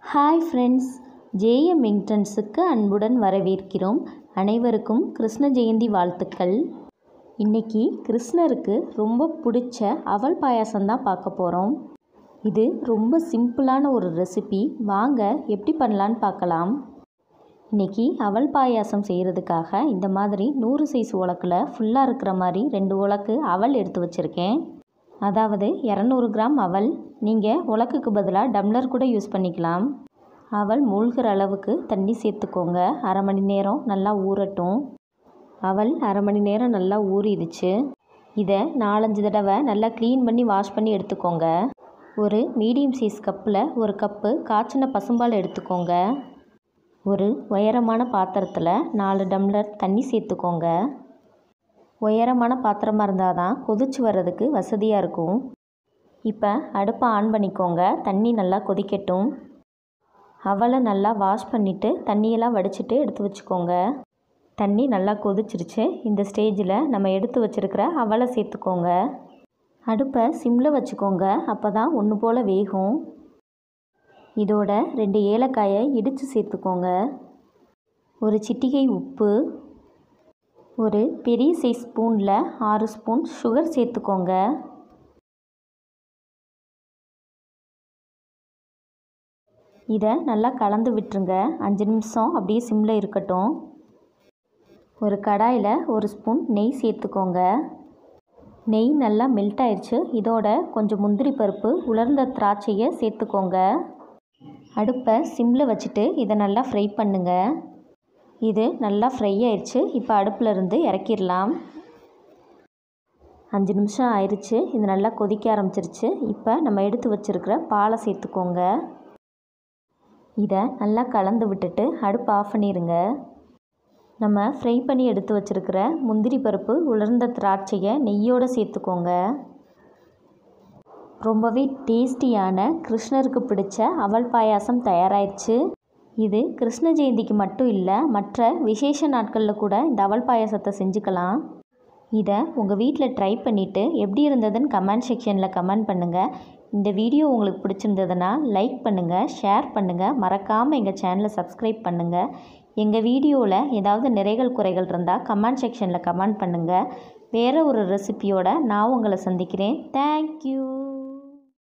hi friends JM மிங்டன்ஸுக்கு அன்புடன் வரவேற்கிறோம் அனைவருக்கும் கிருஷ்ண ஜெயந்தி வாழ்த்துக்கள் இன்னைக்கு கிருஷ்ணருக்கு ரொம்ப பிடிச்ச அவல் பாயாசம் தான் பார்க்க போகிறோம் இது ரொம்ப சிம்பிளான ஒரு ரெசிபி வாங்க எப்படி பண்ணலான்னு பார்க்கலாம் இன்னைக்கு அவல் பாயாசம் செய்கிறதுக்காக இந்த மாதிரி நூறு சைஸ் உலக்கில் ஃபுல்லாக இருக்கிற மாதிரி ரெண்டு உலக்கு அவல் எடுத்து வச்சுருக்கேன் அதாவது இரநூறு கிராம் அவல் நீங்கள் உலக்குக்கு பதிலாக டம்ளர் கூட யூஸ் பண்ணிக்கலாம் அவல் மூழ்கிற அளவுக்கு தண்ணி சேர்த்துக்கோங்க அரை மணி நேரம் நல்லா ஊறட்டும் அவல் அரை மணி நேரம் நல்லா ஊறிடுச்சு இதை நாலஞ்சு தடவை நல்லா க்ளீன் பண்ணி வாஷ் பண்ணி எடுத்துக்கோங்க ஒரு மீடியம் சைஸ் கப்பில் ஒரு கப்பு காய்ச்சின பசும்பால் எடுத்துக்கோங்க ஒரு உயரமான பாத்திரத்தில் நாலு டம்ளர் தண்ணி சேர்த்துக்கோங்க உயரமான பாத்திரமாக இருந்தால் தான் கொதிச்சு வர்றதுக்கு வசதியாக இருக்கும் இப்போ அடுப்பை ஆன் பண்ணிக்கோங்க தண்ணி நல்லா கொதிக்கட்டும் அவலை நல்லா வாஷ் பண்ணிவிட்டு தண்ணியெல்லாம் வடிச்சிட்டு எடுத்து வச்சுக்கோங்க தண்ணி நல்லா கொதிச்சிருச்சு இந்த ஸ்டேஜில் நம்ம எடுத்து வச்சுருக்கிற அவலை சேர்த்துக்கோங்க அடுப்பை சிம்மில் வச்சுக்கோங்க அப்போ தான் ஒன்று போல் வேகும் இதோட ரெண்டு ஏலக்காயை இடித்து சேர்த்துக்கோங்க ஒரு சிட்டிகை உப்பு ஒரு பெரிய சைஸ் ஸ்பூனில் ஆறு ஸ்பூன் சுகர் சேர்த்துக்கோங்க இதை நல்லா கலந்து விட்டுருங்க அஞ்சு நிமிஷம் அப்படியே சிம்மில் இருக்கட்டும் ஒரு கடாயில் ஒரு ஸ்பூன் நெய் சேர்த்துக்கோங்க நெய் நல்லா மெல்ட் ஆயிடுச்சு இதோட கொஞ்சம் முந்திரி பருப்பு உலர்ந்த திராட்சையை சேர்த்துக்கோங்க அடுப்பை சிம்மில் வச்சுட்டு இதை நல்லா ஃப்ரை பண்ணுங்கள் இது நல்லா ஃப்ரை ஆயிடுச்சு இப்போ அடுப்பில் இருந்து இறக்கிடலாம் அஞ்சு நிமிஷம் ஆயிடுச்சு இது நல்லா கொதிக்க ஆரம்பிச்சிருச்சு இப்போ நம்ம எடுத்து வச்சுருக்கிற பாலை சேர்த்துக்கோங்க இதை நல்லா கலந்து விட்டுட்டு அடுப்பு ஆஃப் பண்ணிடுங்க நம்ம ஃப்ரை பண்ணி எடுத்து வச்சுருக்கிற முந்திரி பருப்பு உலர்ந்த திராட்சையை நெய்யோடு சேர்த்துக்கோங்க ரொம்பவே டேஸ்டியான கிருஷ்ணருக்கு பிடிச்ச அவல் பாயாசம் தயாராகிடுச்சு இது கிருஷ்ண ஜெயந்திக்கு மட்டும் இல்லை மற்ற விசேஷ நாட்களில் கூட இந்த அவல் பாயாசத்தை செஞ்சுக்கலாம் இதை உங்கள் வீட்டில் ட்ரை பண்ணிவிட்டு எப்படி இருந்ததுன்னு கமெண்ட் செக்ஷனில் கமெண்ட் பண்ணுங்கள் இந்த வீடியோ உங்களுக்கு பிடிச்சிருந்ததுன்னா லைக் பண்ணுங்கள் ஷேர் பண்ணுங்கள் மறக்காமல் எங்கள் சேனலை சப்ஸ்கிரைப் பண்ணுங்கள் எங்கள் வீடியோவில் ஏதாவது நிறைகள் குறைகள் இருந்தால் கமெண்ட் செக்ஷனில் கமெண்ட் பண்ணுங்கள் வேறு ஒரு ரெசிபியோட நான் உங்களை சந்திக்கிறேன் தேங்க்யூ